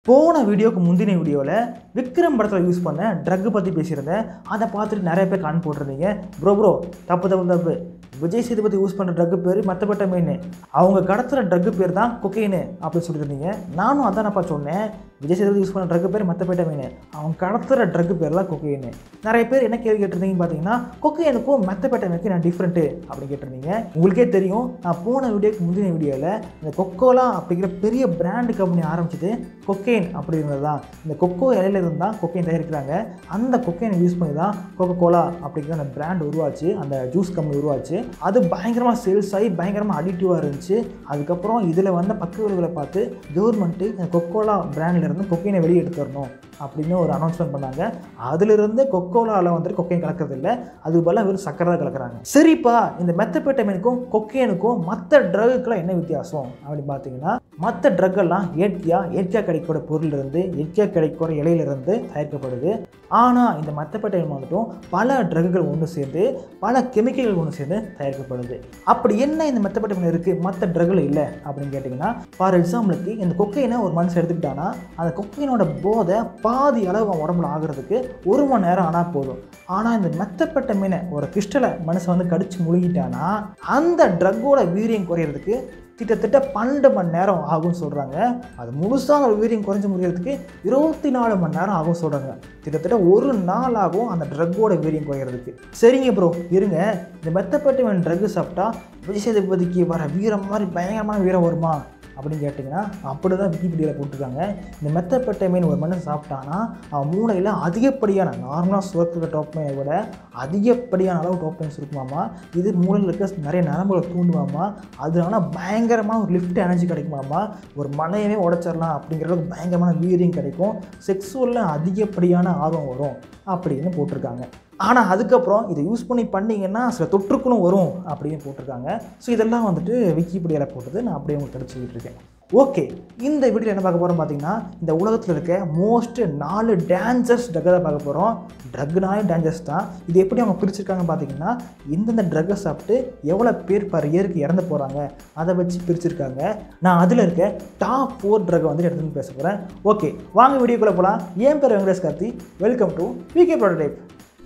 போன வீடியோக்கு முந்தின வீடியோவில் விக்ரம் படத்தில் யூஸ் பண்ண ட்ரக் பற்றி பேசியிருந்தேன் அதை பார்த்துட்டு நிறைய பேர் கான் போட்டிருந்தீங்க ப்ரோ ப்ரோ தப்பு தப்பு தப்பு விஜய் சேதுபதி யூஸ் பண்ணுற ட்ரக் பேர் மற்றப்பட்ட மெயின் அவங்க கடத்துகிற ட்ரக் பேர் தான் கொக்கைனு அப்படின்னு சொல்லியிருந்தீங்க நானும் அதானப்பா சொன்னேன் விஜய் சேதுபதி யூஸ் பண்ண ட்ரக் பேர் மற்றப்பட்ட மெயின் அவங்க கடத்துகிற ட்ரக் பேர் தான் கொக்கைனு நிறைய பேர் என்ன கேள்வி கேட்டிருந்தீங்கன்னு பார்த்தீங்கன்னா கொக்கைனுக்கும் மெத்தப்பட்டமைக்கு நான் டிஃப்ரெண்ட்டு அப்படின்னு கேட்டிருந்தீங்க உங்களுக்கே தெரியும் நான் போன வீடியோக்கு முந்தின வீடியோவில் இந்த கொக்கோலா அப்படிங்கிற பெரிய பிராண்டு கம்பெனி ஆரம்பிச்சது கொக்கேன் அப்படிங்கிறது தான் இந்த கொக்கோ இலையில இருந்து தான் கொக்கைன் தயாரிக்கிறாங்க அந்த கொக்கைனை யூஸ் பண்ணி தான் கொக்கோ கோலா அப்படிங்கிற அந்த பிராண்ட் உருவாச்சு அந்த ஜூஸ் கம்பெனி உருவாச்சு அது பயங்கரமாக சேல்ஸ் ஆகி பயங்கரமாக அடிக்டிவாக இருந்துச்சு அதுக்கப்புறம் இதில் வந்த பக்க விளைவுகளை பார்த்து கவர்மெண்ட்டு இந்த கொக்கோலா பிராண்ட்லேருந்து கொக்கைனை வெளியே எடுத்து வரணும் அப்படின்னு ஒரு அனௌன்ஸ்மெண்ட் பண்ணாங்க அதிலிருந்து கொக்கோலாவில் வந்துட்டு கொக்கைன் கலக்கிறது இல்லை அதுக்கு பதிலாக வெறும் சக்கரை தான் கலக்குறாங்க சரிப்பா இந்த மெத்தப்பேட்டமைனுக்கும் கொக்கைனுக்கும் மற்ற ட்ரகுக்கெல்லாம் என்ன வித்தியாசம் அப்படின்னு பார்த்தீங்கன்னா மற்ற ட்ரக் எல்லாம் இயற்கையாக இயற்கையாக கிடைக்கிற பொருளிலிருந்து இயற்கையாக கிடைக்கிற இலையிலிருந்து தயாரிக்கப்படுது ஆனால் இந்த மெத்தப்பேட்டமைன் வந்துட்டும் பல ட்ரக்குகள் ஒன்று சேர்ந்து பல கெமிக்கல்கள் ஒன்று சேர்ந்து தயாரிக்கப்படுது அப்படி என்ன இந்த மெத்தப்பேட்டமைன் இருக்குது மற்ற ட்ரக்கில் இல்லை அப்படின்னு கேட்டிங்கன்னா ஃபார் எக்ஸாம்பிளுக்கு இந்த கொக்கைனை ஒரு மனுஷன் எடுத்துக்கிட்டானா அந்த கொக்கைனோட போதை பாதி அளவு அவன் உடம்புல ஆகிறதுக்கு ஒரு மணி நேரம் ஆனால் போதும் ஆனால் இந்த மெத்தப்பட்ட மீனை ஒரு கிறிஸ்டலை மனுஷன் வந்து கடிச்சு முழுகிட்டானா அந்த ட்ரக்கோட வீரியம் குறையிறதுக்கு கிட்டத்தட்ட பன்னெண்டு மணி நேரம் ஆகும்னு சொல்கிறாங்க அது முழுசாக அந்த வீரியம் குறைஞ்சு முடியறதுக்கு இருபத்தி நாலு மணி நேரம் ஆகும் சொல்கிறாங்க கிட்டத்தட்ட ஒரு நாள் ஆகும் அந்த ட்ரக்கோட வீரியம் குறையிறதுக்கு சரிங்க ப்ரோ இருங்க இந்த மெத்தப்பட்ட ட்ரக்கு சாப்பிட்டா விஜய் சேதுபதிக்கு வர வீரம் மாதிரி பயங்கரமான வீரம் வருமா அப்படின்னு கேட்டிங்கன்னா அப்படி தான் விக்கிபீடியாவில் போட்டிருக்காங்க இந்த மெத்தப்பட்ட மீன் ஒரு மனுஷன் சாப்பிட்டானா அவன் மூளையில் அதிகப்படியான நார்மலாக சுரக்கிற டோப்மைனை விட அதிகப்படியான அளவு டோப்மைன்ஸ் இருக்குமாமா இது மூளையில் இருக்க நிறைய நரம்புகளை தூண்டுவாமா அதனால பயங்கரமான ஒரு லிஃப்ட் எனர்ஜி கிடைக்குமாமா ஒரு மலையவே உடச்சிடலாம் அப்படிங்கிற அளவுக்கு பயங்கரமான வீரியம் கிடைக்கும் செக்ஸுவலில் அதிகப்படியான ஆர்வம் வரும் அப்படின்னு போட்டிருக்காங்க ஆனால் அதுக்கப்புறம் இதை யூஸ் பண்ணி பண்ணிங்கன்னா சில தொற்றுக்களும் வரும் அப்படின்னு போட்டிருக்காங்க ஸோ இதெல்லாம் வந்துட்டு விக்கிபீடியாவில் போட்டது நான் அப்படியே உங்களுக்கு எடுத்து இருக்கேன் ஓகே இந்த வீடியோவில் என்ன பார்க்க போகிறோம் பார்த்தீங்கன்னா இந்த உலகத்தில் இருக்க மோஸ்ட் நாலு டேஞ்சர்ஸ் ட்ரக்கை தான் பார்க்க போகிறோம் ட்ரக்னாலே டேஞ்சர்ஸ் தான் இது எப்படி அவங்க பிரிச்சிருக்காங்க பார்த்தீங்கன்னா எந்தெந்த ட்ரக்கை சாப்பிட்டு எவ்வளோ பேர் பர் இயருக்கு இறந்து போகிறாங்க அதை வச்சு பிரிச்சிருக்காங்க நான் அதில் இருக்க டாப் ஃபோர் ட்ரக்கை வந்து எடுத்துன்னு பேச போகிறேன் ஓகே வாங்க வீடியோக்குள்ளே போகலாம் என் பேர் Venkatesh Karthi welcome to VK prototype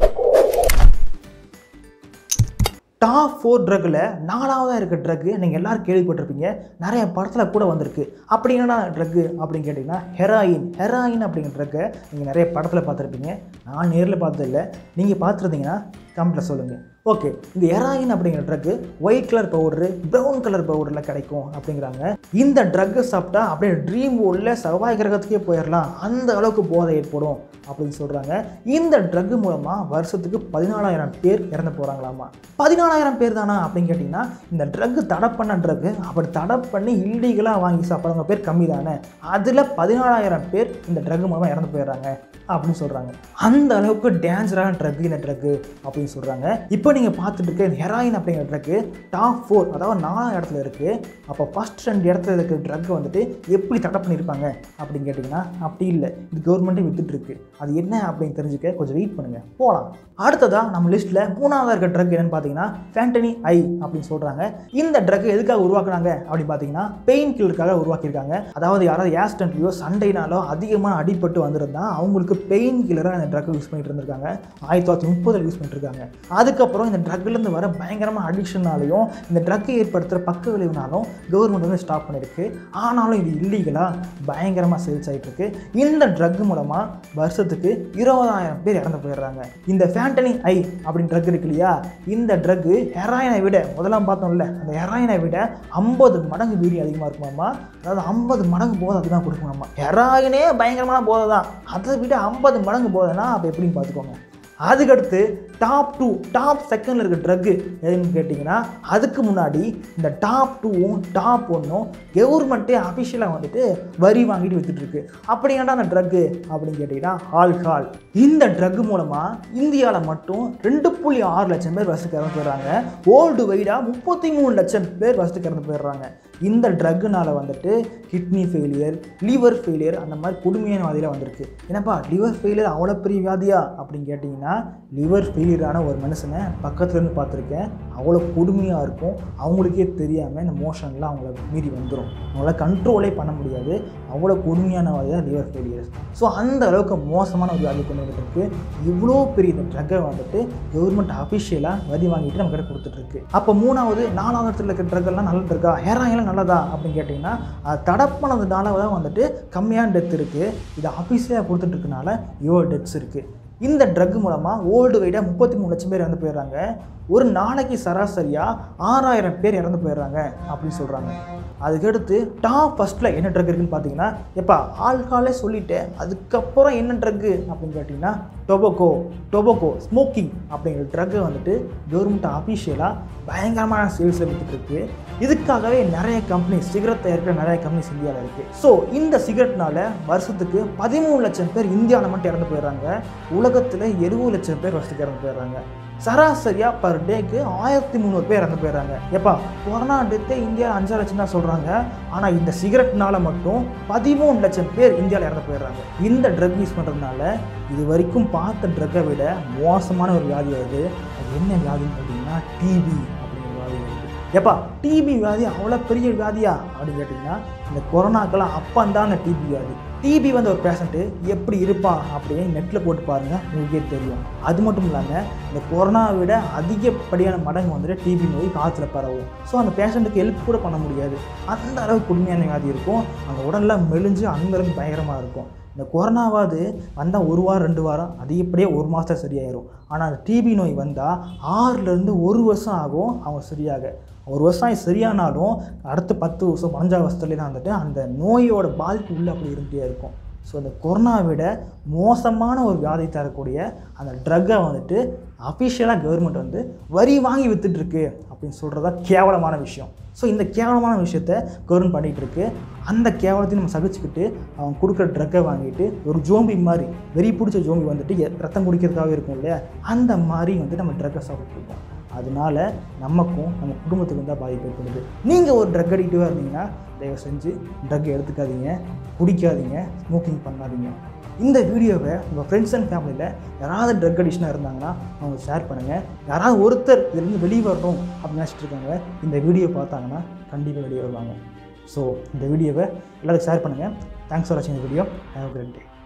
top four ட்ரக்கில் நாலாவதாக இருக்க ட்ரக்கு நீங்கள் எல்லோரும் கேள்விப்பட்டிருப்பீங்க நிறைய படத்தில் கூட வந்திருக்கு அப்படி என்னடா ட்ரக்கு அப்படின்னு கேட்டிங்கன்னா ஹெராயின் ஹெராயின் அப்படிங்கிற ட்ரக்கை நீங்கள் நிறைய படத்தில் பார்த்துருப்பீங்க நான் நேரில் பார்த்ததில்ல நீங்கள் பார்த்துருந்தீங்கன்னா கமெண்ட்டில் சொல்லுங்கள் ஓகே இந்த ஹெராயின் அப்படிங்கிற drug white colour powder brown colour பவுடரில் கிடைக்கும் அப்படிங்கிறாங்க இந்த ட்ரக்கை சாப்பிட்டா அப்படியே ட்ரீம் வேர்ல்டில் செவ்வாய் கிரகத்துக்கே போயிடலாம் அந்த அளவுக்கு போதை ஏற்படும் அப்படின்னு சொல்கிறாங்க இந்த ட்ரக் மூலமாக வருஷத்துக்கு பதினாலாயிரம் பேர் இறந்து போகிறாங்களாமா பதினாலாயிரம் பேர் தானா அப்படின்னு கேட்டிங்கன்னா இந்த ட்ரக் தடை பண்ண ட்ரக்கு அப்படி தடை பண்ணி இல்லீகலாக வாங்கி சாப்பிட்றவங்க பேர் கம்மி தானே அதில் பதினாலாயிரம் பேர் இந்த ட்ரக் மூலமாக இறந்து போயிடுறாங்க அப்படின்னு சொல்கிறாங்க அந்த அளவுக்கு டேஞ்சரான ட்ரக் இந்த ட்ரக்கு அப்படின்னு சொல்கிறாங்க இப்போ நீங்கள் பார்த்துட்டு இருக்க இந்த ஹெராயின் அப்படிங்கிற ட்ரக்கு டாப் ஃபோர் அதாவது நாலாம் இடத்துல இருக்குது அப்போ ஃபஸ்ட் ரெண்டு இடத்துல இருக்கிற ட்ரக் வந்துட்டு எப்படி தடை பண்ணியிருப்பாங்க அப்படின்னு கேட்டிங்கன்னா அப்படி இல்லை இது கவர்மெண்ட்டே வித்துட்ருக்கு அது என்ன அப்படின்னு தெரிஞ்சுக்க கொஞ்சம் வெயிட் பண்ணுங்கள் போகலாம் அடுத்ததாக நம்ம லிஸ்ட்டில் மூணாவதாக இருக்க ட்ரக் என்னென்னு பார்த்தீங்கன்னா ஃபேண்டனி ஐ அப்படின்னு சொல்கிறாங்க இந்த ட்ரக் எதுக்காக உருவாக்குனாங்க அப்படின்னு பார்த்தீங்கன்னா பெயின் கில்லருக்காக உருவாக்கியிருக்காங்க அதாவது யாராவது ஆக்சிடென்ட்லையோ சண்டைனாலோ அதிகமாக அடிபட்டு வந்திருந்தா அவங்களுக்கு பெயின் கில்லராக இந்த ட்ரக் யூஸ் பண்ணிட்டு இருந்திருக்காங்க ஆயிரத்தி தொள்ளாயிரத்தி முப்பதில் யூஸ் பண்ணிட்டுருக்காங்க அதுக்கப்புறம் இந்த ட்ரக்லேருந்து வர பயங்கரமாக அடிக்ஷனாலையும் இந்த ட்ரக்கை ஏற்படுத்துகிற பக்க விளைவுனாலும் கவர்மெண்ட் வந்து ஸ்டாப் பண்ணியிருக்கு ஆனாலும் இது இல்லீகலாக பயங்கரமாக சேல்ஸ் ஆகிட்டு இருக்கு இந்த ட்ரக் மூலமாக வருஷத்துக்கு இருபதாயிரம் பேர் இறந்து போயிடுறாங்க இந்த ஃபேண்டனி ஐ அப்படின்னு ட்ரக் இருக்கு இல்லையா இந்த ட்ரக்கு ஹெராயினை விட முதலாம் பார்த்தோம்ல அந்த ஹெராயினை விட ஐம்பது மடங்கு வீடி அதிகமாக இருக்குமாமா அதாவது ஐம்பது மடங்கு போதை அதிகமாக கொடுக்குமாமா ஹெராயினே பயங்கரமான போதை தான் அதை விட ஐம்பது மடங்கு போதைனா அப்போ எப்படின்னு பார்த்துக்கோங்க அதுக்கடுத்து டாப் டூ டாப் செகண்டில் இருக்க ட்ரக்கு எதுன்னு கேட்டிங்கன்னா அதுக்கு முன்னாடி இந்த டாப் டூவும் டாப் ஒன்றும் கவர்மெண்ட்டே அஃபிஷியலாக வந்துட்டு வரி வாங்கிட்டு வித்துட்ருக்கு அப்படி ஏன்டா அந்த ட்ரக்கு அப்படின்னு கேட்டிங்கன்னா ஆல்கால் இந்த ட்ரக் மூலமாக இந்தியாவில் மட்டும் ரெண்டு புள்ளி ஆறு லட்சம் பேர் வருஷத்துக்கு இறந்து போயிடுறாங்க வேர்ல்டு வைடாக முப்பத்தி மூணு லட்சம் பேர் வருஷத்துக்கு இறந்து போயிடுறாங்க இந்த ட்ரக்குனால வந்துட்டு கிட்னி ஃபெயிலியர் லிவர் ஃபெயிலியர் அந்த மாதிரி கொடுமையான வியாதியில் வந்திருக்கு என்னப்பா லிவர் ஃபெயிலியர் அவ்வளோ பெரிய வியாதியா அப்படின்னு கேட்டிங்கன்னா லிவர் ஃபெயிலியரான ஒரு மனுஷனை பக்கத்துல இருந்து பார்த்துருக்கேன் அவ்வளோ கொடுமையாக இருக்கும் அவங்களுக்கே தெரியாமல் இந்த மோஷன்லாம் அவங்கள மீறி வந்துடும் அவங்கள கண்ட்ரோலே பண்ண முடியாது அவ்வளோ கொடுமையான வியாதி தான் லிவர் ஃபெயிலியர்ஸ் ஸோ அந்த அளவுக்கு மோசமான ஒரு வியாதி கொண்டு வந்துருக்கு இவ்வளோ பெரிய இந்த ட்ரக்கை வந்துட்டு கவர்மெண்ட் அஃபிஷியலாக வரி வாங்கிட்டு நம்ம கிட்ட கொடுத்துட்ருக்கு அப்போ மூணாவது நாலாவது இடத்துல இருக்கிற ட்ரக்கெல்லாம் நல்ல ட்ரக்கா ஹேர் ஆயிலாம் நல்லதா அப்படின்னு கேட்டிங்கன்னா அது தடை பண்ணதுனால தான் வந்துட்டு கம்மியான டெத் இருக்குது இது அஃபிஷியலாக கொடுத்துட்ருக்கனால இவ்வளோ டெத்ஸ் இருக்குது இந்த ட்ரக் மூலமாக வேர்ல்டு வைடாக முப்பத்தி மூணு லட்சம் பேர் இறந்து போயிடுறாங்க ஒரு நாளைக்கு சராசரியாக ஆறாயிரம் பேர் இறந்து போயிடுறாங்க அப்படின்னு சொல்கிறாங்க அதுக்கடுத்து டாப் ஃபஸ்ட்டில் என்ன ட்ரக் இருக்குன்னு பார்த்தீங்கன்னா எப்பா ஆல்காலே சொல்லிட்டேன் அதுக்கப்புறம் என்ன ட்ரக்கு அப்படின்னு கேட்டிங்கன்னா டொபோக்கோ டொபோக்கோ ஸ்மோக்கிங் அப்படிங்கிற ட்ரக்கை வந்துட்டு கவர்மெண்ட் அஃபிஷியலாக பயங்கரமான சேல்ஸில் விற்றுட்டுருக்கு இதுக்காகவே நிறைய கம்பெனிஸ் சிகரெட் தயாரிக்கிற நிறைய கம்பெனிஸ் இந்தியாவில் இருக்குது ஸோ இந்த சிகரெட்னால வருஷத்துக்கு பதிமூணு லட்சம் பேர் இந்தியாவில் மட்டும் இறந்து போயிடுறாங்க உலகத்தில் எழுபது லட்சம் பேர் வருஷத்துக்கு இறந்து போயிடுறாங்க சராசரியாக பர் டேக்கு ஆயிரத்தி முந்நூறு பேர் இறந்து போயிடுறாங்க எப்பா கொரோனா டெத்தே இந்தியா அஞ்சாறு லட்சம் தான் சொல்கிறாங்க ஆனால் இந்த சிகரெட்னால மட்டும் பதிமூணு லட்சம் பேர் இந்தியாவில் இறந்து போயிடுறாங்க இந்த ட்ரக் யூஸ் பண்ணுறதுனால இது வரைக்கும் பார்த்த ட்ரக்கை விட மோசமான ஒரு வியாதி வருது அது என்ன வியாதின்னு பார்த்தீங்கன்னா டிபி அப்படிங்கிற வியாதி வருது எப்பா டிபி வியாதி அவ்வளோ பெரிய வியாதியா அப்படின்னு கேட்டிங்கன்னா இந்த கொரோனாக்கெல்லாம் அப்பந்தான் அந்த டிபி வியாதி டிபி வந்த ஒரு பேஷண்ட்டு எப்படி இருப்பான் அப்படின்னு நெட்டில் போட்டு பாருங்கள் உங்களுக்கே தெரியும் அது மட்டும் இல்லாமல் இந்த கொரோனாவை விட அதிகப்படியான மடங்கு வந்துட்டு டிபி நோய் காற்றுல பரவும் ஸோ அந்த பேஷண்ட்டுக்கு ஹெல்ப் கூட பண்ண முடியாது அந்த அளவுக்கு கொடுமையான வியாதி இருக்கும் அந்த உடலில் மெலிஞ்சு அந்த அளவுக்கு பயங்கரமாக இருக்கும் இந்த கொரோனாவாவது வந்தால் ஒரு வாரம் ரெண்டு வாரம் அதிகப்படியே ஒரு மாதம் சரியாயிரும் ஆனால் அந்த டிபி நோய் வந்தால் ஆறுலேருந்து ஒரு வருஷம் ஆகும் அவங்க சரியாக ஒரு வருஷம் சரியானாலும் அடுத்த பத்து வருஷம் பதினஞ்சாவது வருஷத்துலேயே தான் வந்துட்டு அந்த நோயோட பாதிப்பு உள்ள அப்படி இருந்துகிட்டே இருக்கும் ஸோ அந்த கொரோனாவை விட மோசமான ஒரு வியாதி தரக்கூடிய அந்த ட்ரக்கை வந்துட்டு அஃபிஷியலாக கவர்மெண்ட் வந்து வரி வாங்கி வித்துட்ருக்கு அப்படின்னு சொல்கிறதா கேவலமான விஷயம் ஸோ இந்த கேவலமான விஷயத்த கவர்மெண்ட் பண்ணிகிட்டு இருக்கு அந்த கேவலத்தையும் நம்ம சகிச்சுக்கிட்டு அவங்க கொடுக்குற ட்ரக்கை வாங்கிட்டு ஒரு ஜோம்பி மாதிரி வெறி பிடிச்ச ஜோம்பி வந்துட்டு எ- ரத்தம் குடிக்கிறதுக்காகவே இருக்கும் இல்லையா அந்த மாதிரி வந்து நம்ம ட்ரக்கை சாப்பிட்ருக்கோம் அதனால நமக்கும் நம்ம குடும்பத்துக்கும் தான் பாதிப்பு ஏற்படுது நீங்கள் ஒரு ட்ரக் அடிக்டிவாக இருந்தீங்கன்னா தயவு செஞ்சு ட்ரக் எடுத்துக்காதீங்க குடிக்காதீங்க ஸ்மோக்கிங் பண்ணாதீங்க இந்த வீடியோவை உங்கள் ஃப்ரெண்ட்ஸ் அண்ட் ஃபேமிலியில் யாராவது ட்ரக் அடிஷனாக இருந்தாங்கன்னா அவங்க ஷேர் பண்ணுங்கள் யாராவது ஒருத்தர் இதுலேருந்து வெளியே வரணும் அப்படின்னு நினச்சிட்டு இருக்காங்க இந்த வீடியோ பார்த்தாங்கன்னா கண்டிப்பாக வெளியே வருவாங்க ஸோ இந்த வீடியோவை எல்லாருக்கும் ஷேர் பண்ணுங்கள் தேங்க்ஸ் ஃபார் வாட்சிங் இந்த வீடியோ ஹேவ் கிரேட் டே